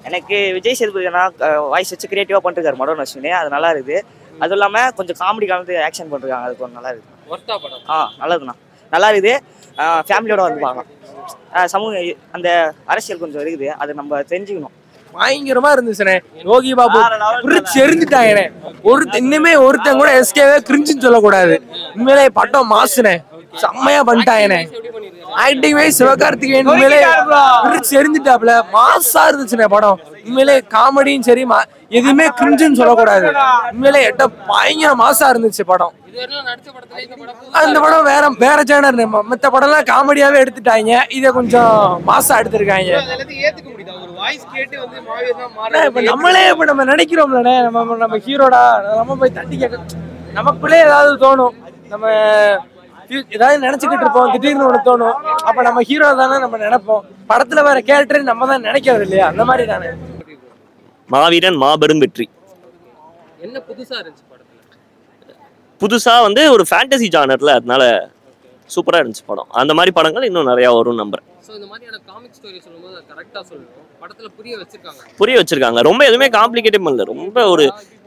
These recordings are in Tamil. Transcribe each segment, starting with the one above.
எனக்கு விஜய் சேதுபதினா வாய்ஸ் வச்சு கிரியேட்டிவாக பண்ணிருக்காரு மடோன் அஸ்வினி அது நல்லா இருக்குது அதுவும் இல்லாமல் கொஞ்சம் காமெடி கலந்து ஆக்ஷன் பண்ணிருக்காங்க அது கொஞ்சம் நல்லா இருக்குது ஒர்த்தா படம் ஆ நல்லதுண்ணா நல்லா இருக்குது ஃபேமிலியோட வந்து பார்க்கலாம் ஆ, சமூக அந்த அரசியல் கொஞ்சம் இருக்குது அது நம்ம தெரிஞ்சுக்கணும் பயங்கரமா இருந்துச்சுனே யோகி பாபு பிரிச்சு எரிஞ்சுட்டாங்கண்ணே ஒருத்த இன்னுமே ஒருத்தன் கூட எஸ்கேவே கிரிஞ்சுன்னு சொல்லக்கூடாது உண்மையிலே பட்டம் மாசுனே செம்மையா பண்ணிட்டாங்கண்ணே எப்படி பண்ணிருக்காரு ஆக்டிங் வைஸ் சிவகார்த்திகேயன் உண்மையிலே பிரிச்சு எரிஞ்சுட்டாப்ல மாசா இருந்துச்சுனே படம் உண்மையிலே காமெடியும் சரி மா- எதுவுமே கிரிஞ்சுன்னு சொல்லக்கூடாது உண்மையிலே எட்ட பயங்கர மாசா இருந்துச்சு படம் இதுவரையிலும் நடிச்ச படத்துல இந்த படம் அந்த படம் வேற வேற ஜேனர் மத்த படம்லாம் காமெடியாவே எடுத்துட்டாங்க இதை கொஞ்சம் மாசா எடுத்திருக்காங்க எல்லாத்தையும் ஏத்துக்க முடியுதா ஒரு வாய்ஸ் கேட்டு வந்து மாவீர் தான் அண்ணா, இப்ப நம்மளே இப்ப நம்ம நினைக்கிறோம்லண்ணே நம்ம நம்ம ஹீரோடா நம்ம போய் தட்டி கேட்க நமக்குள்ளே ஏதாவது தோணும் நம்ம ஃபீ- ஏதாவது நினைச்சுக்கிட்டு இருப்போம் திடீர்னு ஒண்ணு தோணும் அப்ப நம்ம ஹீரோ தானே நம்ம நினைப்போம் படத்துல வேற கேரக்டர் நம்ம தான் நினைக்கிறது இல்லையா அந்த மாதிரி தானே மாவீரன் மாபெரும் வெற்றி என்ன புதுசா இருந்துச்சு படத்துல புதுசா வந்து ஒரு ஃபேண்டசி ஜானர்ல அதனால சூப்பரா இருந்துச்சு படம் அந்த மாதிரி படங்கள் இன்னும் நிறைய வரும் நம்புறேன் சோ இந்த மாதிரியான காமிக் ஸ்டோரி சொல்லும்போது கரெக்டா சொல்லணும் படத்துல புரிய வச்சிருக்காங்க புரிய வச்சிருக்காங்க ரொம்ப எதுவுமே காம்ப்ளிகேட்டே பண்ணல ரொம்ப ஒரு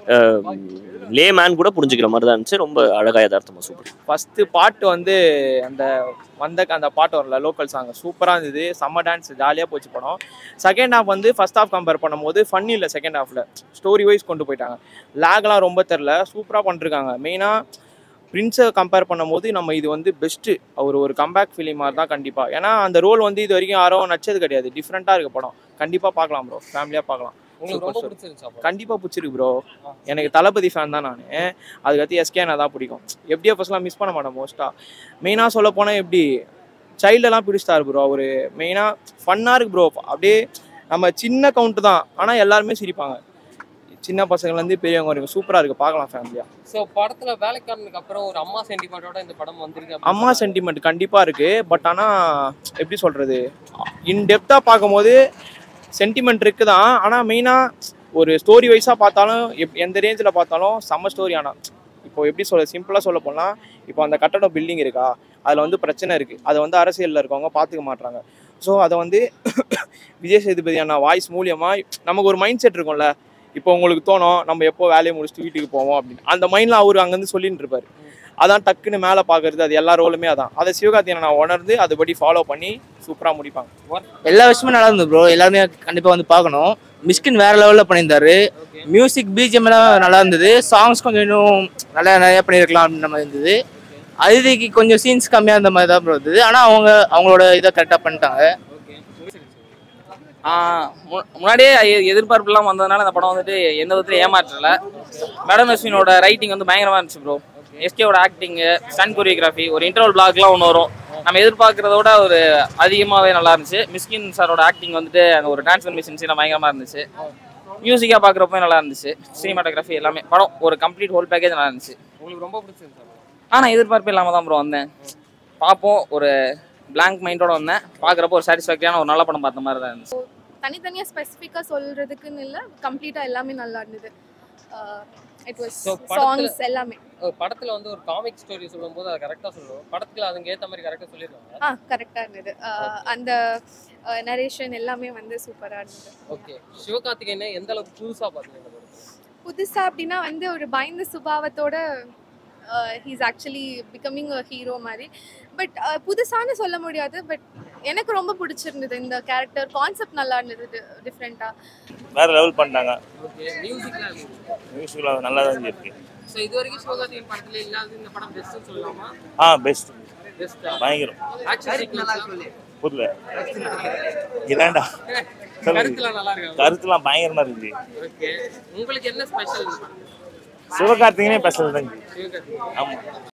லே மேன் கூட புரிஞ்சுக்கிற மாதிரி தான் இருந்துச்சு ரொம்ப அழகா யதார்த்தமா சூப்பர் ஃபஸ்ட்டு பாட்டு வந்து அந்த வந்த அந்த பாட்டு வரல லோக்கல் சாங் சூப்பராக இருந்தது செம்ம டான்ஸ் ஜாலியாக போச்சு படம் செகண்ட் ஹாஃப் வந்து ஃபர்ஸ்ட் ஹாஃப் கம்பேர் பண்ணும்போது ஃபன் இல்லை செகண்ட் ஹாஃபில் ஸ்டோரி வைஸ் கொண்டு போயிட்டாங்க லேக்லாம் ரொம்ப தெரில சூப்பராக பண்ணிருக்காங்க மெயினாக பிரின்ஸை கம்பேர் பண்ணும்போது நம்ம இது வந்து பெஸ்ட்டு அவர் ஒரு கம்பேக் ஃபிலிம் மாதிரி தான் கண்டிப்பாக ஏன்னா அந்த ரோல் வந்து இது வரைக்கும் யாரும் நச்சது கிடையாது டிஃப்ரெண்ட்டாக இருக்க படம் கண்டிப்பாக பார்க்கலாம் ப்ரோ ஃபேமிலியாக பார்க்கலாம் உங்களுக்கு ரொம்ப Super, பிடிச்சிருந்துச்சா படம்? கண்டிப்பாக பிடிச்சிருக்கு ப்ரோ எனக்கு தளபதி ஃபேன் தான் நான் அதுக்கடுத்து எஸ்கே தான் பிடிக்கும் எஃப்டிஎஃப்எஸ்லாம் மிஸ் பண்ண மாட்டேன் மோஸ்ட்டாக மெயினாக சொல்ல போனால் எப்படி சைல்டெல்லாம் பிடிச்சிட்டாரு ப்ரோ அவர் மெயினாக ஃபன்னாக இருக்கு ப்ரோ அப்படியே நம்ம சின்ன கவுண்ட் தான் ஆனால் எல்லாருமே சிரிப்பாங்க சின்ன பசங்கள்லேருந்து பெரியவங்க வரைக்கும் சூப்பராக இருக்குது பார்க்கலாம் ஃபேமிலியாக சோ படத்துல வேலைக்காரனுக்கு அப்புறம் ஒரு அம்மா சென்டிமெண்டோட இந்த படம் வந்திருக்கு அம்மா சென்டிமெண்ட் கண்டிப்பாக இருக்குது பட் ஆனால் எப்படி சொல்கிறது இன் டெப்த்தாக பார்க்கும்போது சென்டிமெண்ட் இருக்குது தான் ஆனால் மெயினாக ஒரு ஸ்டோரி வைஸாக பார்த்தாலும் எப் எந்த ரேஞ்சில் பார்த்தாலும் செம்ம ஸ்டோரி ஆனால் இப்போ எப்படி சொல்ல சிம்பிளாக சொல்ல போனால் இப்போ அந்த கட்டடம் பில்டிங் இருக்கா அதில் வந்து பிரச்சனை இருக்குது அதை வந்து அரசியலில் இருக்கவங்க பார்த்துக்க மாட்றாங்க ஸோ அதை வந்து விஜய் சேதுபதி அண்ணா வாய்ஸ் மூலியமாக நமக்கு ஒரு மைண்ட் செட் இருக்கும்ல இப்போ உங்களுக்கு தோணும் நம்ம எப்போ வேலையை முடிச்சுட்டு வீட்டுக்கு போவோம் அப்படின்னு அந்த மைண்டில் அவர் அங்கேருந்து சொல்லிட்டு இருப்பார் அதான் டக்குன்னு மேலே பார்க்கறது அது எல்லா ரோலுமே அதான் அதை சிவகார்த்தியனை நான் உணர்ந்து அதுபடி ஃபாலோ பண்ணி சூப்பராக முடிப்பாங்க எல்லா விஷயமும் நல்லா இருந்தது ப்ரோ எல்லாருமே கண்டிப்பா வந்து பார்க்கணும் மிஸ்கின் வேற லெவல்ல பண்ணியிருந்தாரு மியூசிக் பிஜிஎம் எல்லாம் நல்லா இருந்தது சாங்ஸ் கொஞ்சம் இன்னும் நல்லா நிறைய பண்ணியிருக்கலாம் அப்படின்ற மாதிரி இருந்தது அதிதிக்கு கொஞ்சம் சீன்ஸ் கம்மியாக இருந்த மாதிரி தான் ப்ரோ இருந்தது ஆனால் அவங்க அவங்களோட இதை கரெக்டாக பண்ணிட்டாங்க ஆஹ் மு- முன்னாடியே எ- எதிர்பார்ப்புலாம் வந்ததுனால அந்த படம் வந்துட்டு எந்த விதத்துல ஏமாற்றல மேடம் அஸ்வினோட ரைட்டிங் வந்து பயங்கரமா இருந்துச்சு ப்ரோ எஸ்கேவோட ஆக்டிங்கு ஸ்டன் கொரியோகிராஃபி ஒரு இன்டர்வல் பிளாக்லாம் ஒன்று வரும் நம்ம எதிர்பார்க்கறத விட ஒரு அதிகமாகவே நல்லா இருந்துச்சு மிஸ்கின் சாரோட ஆக்டிங் வந்துட்டு அந்த ஒரு டிரான்ஸ்ஃபர்மேஷன் சீனாக பயங்கரமாக இருந்துச்சு மியூசிக்காக பார்க்குறப்போ நல்லா இருந்துச்சு சினிமாட்டோகிராஃபி எல்லாமே படம் ஒரு கம்ப்ளீட் ஹோல் பேக்கேஜ் நல்லா இருந்துச்சு உங்களுக்கு ரொம்ப பிடிச்சிருந்துச்சா படம்? ஆனால் எதிர்பார்ப்பு இல்லாமல் தான் ப்ரோ வந்தேன் பார்ப்போம் ஒரு blank மைண்டோட வந்தேன் பார்க்குறப்போ ஒரு சாட்டிஸ்ஃபேக்டரியான ஒரு நல்ல படம் பார்த்த மாதிரி தான் இருந்துச்சு தனித்தனியாக ஸ்பெசிஃபிக்காக சொல்கிறதுக்குன்னு இல்லை கம்ப்ளீட்டாக எல்லாமே நல்லா இருந்தது இட் வாஸ் So, படத்துல- சாங்ஸ் எல்லாமே ஒரு படத்துல வந்து ஒரு காமிக் ஸ்டோரி சொல்லும்போது அதை கரெக்டா சொல்லணும் படத்துல அதுக்கு ஏத்த மாதிரி கரெக்டா சொல்லிருக்காங்க ஆ கரெக்டாக இருந்தது Uh, அந்த நரேஷன் எல்லாமே வந்து சூப்பராக இருந்தது ஓகே சிவகார்த்திகேயனை எந்த அளவுக்கு புதுசா பாத்தீங்க இந்த படத்துல புதுசாக அப்படின்னா வந்து ஒரு பயந்த சுபாவத்தோட he's actually becoming a hero மாதிரி பட் புதுசான்னு சொல்ல முடியாது பட் எனக்கு ரொம்ப பிடிச்சிருந்தது இந்த கேரக்டர் கான்செப்ட் நல்லா இருந்தது டிஃப்ரெண்ட்டாக வேற லெவல் பண்ணிட்டாங்க ஓகே மியூசிக்லாம் மியூசிக்ல நல்லா தான் இருக்கு ஸோ இது வரைக்கும் சிவகார்த்திகேயன் படத்துல இல்லாத இந்த படம் பெஸ்ட்னு சொல்லலாமா ஆ பெஸ்ட் பெஸ்டா பயங்கரம் ஆக்ஷன் சீக்வன்ஸ்லாம் புரியல இதாண்டா சொல்லுங்க. கருத்துலாம் நல்லா இருக்கு கருத்துலாம் பயங்கரமா இருந்துச்சு ஓகே உங்களுக்கு என்ன ஸ்பெஷல் சிவகார்த்திகனே பேசுறது தான் சிவகார்த்திகேயன் ஆமா